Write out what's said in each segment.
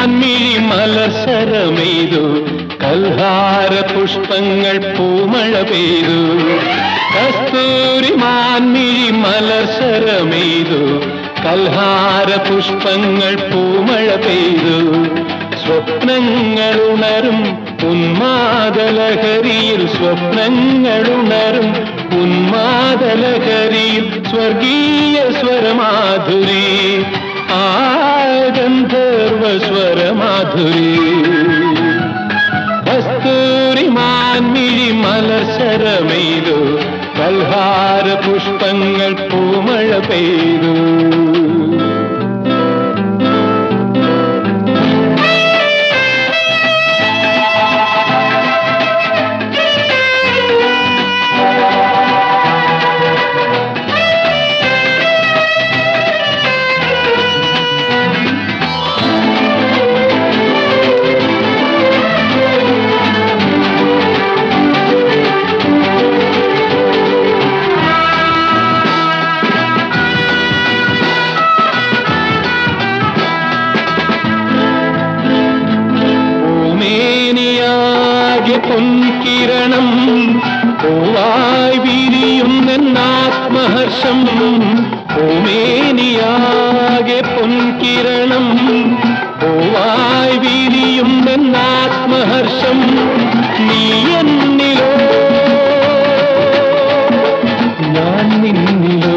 മാൻമിഴി മലസരമെയ്തു കൽഹാര പുഷ്പങ്ങൾ പൂമഴ പെയ്തു കസ്തൂരി മാൻമിഴി മലസരമെയ്തു കൽഹാര പുഷ്പങ്ങൾ പൂമഴ പെയ്തു സ്വപ്നങ്ങൾ ഉണരും ഉന്മാദലഹരിയിൽ സ്വപ്നങ്ങൾ ഉണരും ഉന്മാദലഹരിയിൽ സ്വർഗീയ സ്വരമാധുരി ആ ഗന്ധർവ സ്വരമാധുരി കസ്തൂരി മാൻമിഴി മലസരമെയ്തു കൽഹാര പുഷ്പങ്ങൾ പൂമഴ പെയ്തു ഭൂമേനിയാകെ പൊൻകിരണം പൂവായി വിരിയുന്നാത്മഹർഷം ഭൂമേനിയാകെ പൊൻകിരണം പൂവായി വിരിയുന്നാത്മഹർഷം നീ എന്നിലോ ഞാൻ നിന്നിലോ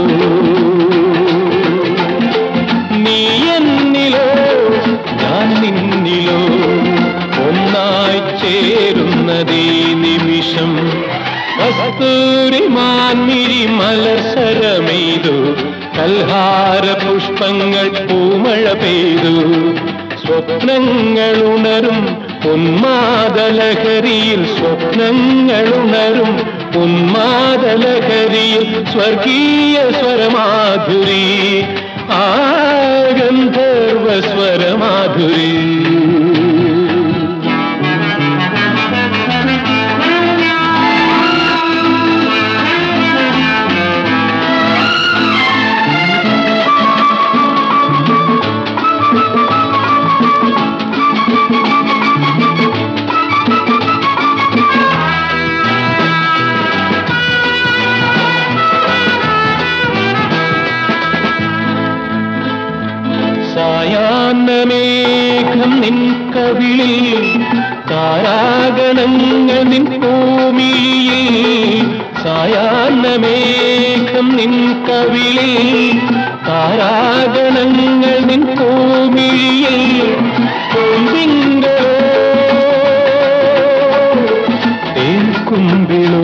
നീ എന്നിലോ ഞാൻ നിന്നിലോ ഒന്നായി ചേരുന്നതീ നിമിഷം കസ്തൂരി മാൻമിരി മലസരമെയ്തു കൽഹാര പുഷ്പങ്ങൾ പൂമഴ പെയ്തു സ്വപ്നങ്ങൾ ഉണരും ഉന്മാദലഹരിയിൽ സ്വപ്നങ്ങൾ ഉണരും ഉന്മാദലഹരിയിൽ സ്വർഗീയ സ്വരമാധുരി ആ ഗന്ധർവ സ്വരമാധുരി സായാഹ്നമേഘം നിൻ കവിളിൽ താരാഗണങ്ങൾ നിൻ ഭൂമിയിൽ സായാഹ്നമേഘം നിൻ കവിളിൽ താരാഗണങ്ങൾ നിൻ ഭൂമിയിൽ കൊമ്പിങ്കോ തേൻ കുമ്പിളോ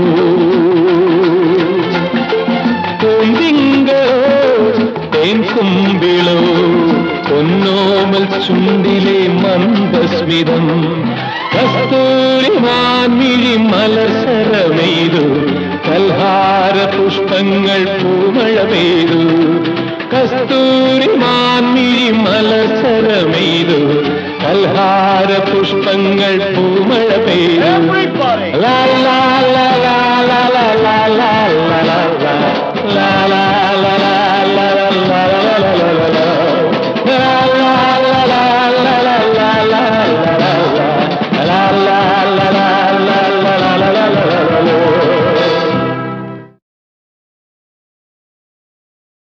കൊമ്പിങ്കോ തേൻ കുമ്പിളോ പൊന്നോമൽ ചുണ്ടിലെ മന്ദസ്മിതം കസ്തൂരി മാൻമിഴി മലസരമെയ്തു കൽഹാര പുഷ്പങ്ങൾ പൂമഴ പെയ്തു കസ്തൂരി മാൻമിഴി മലസരമെയ്തു കൽഹാര പുഷ്പങ്ങൾ പൂമഴ പെയ്തു Everybody! ലാ ലാ ലാ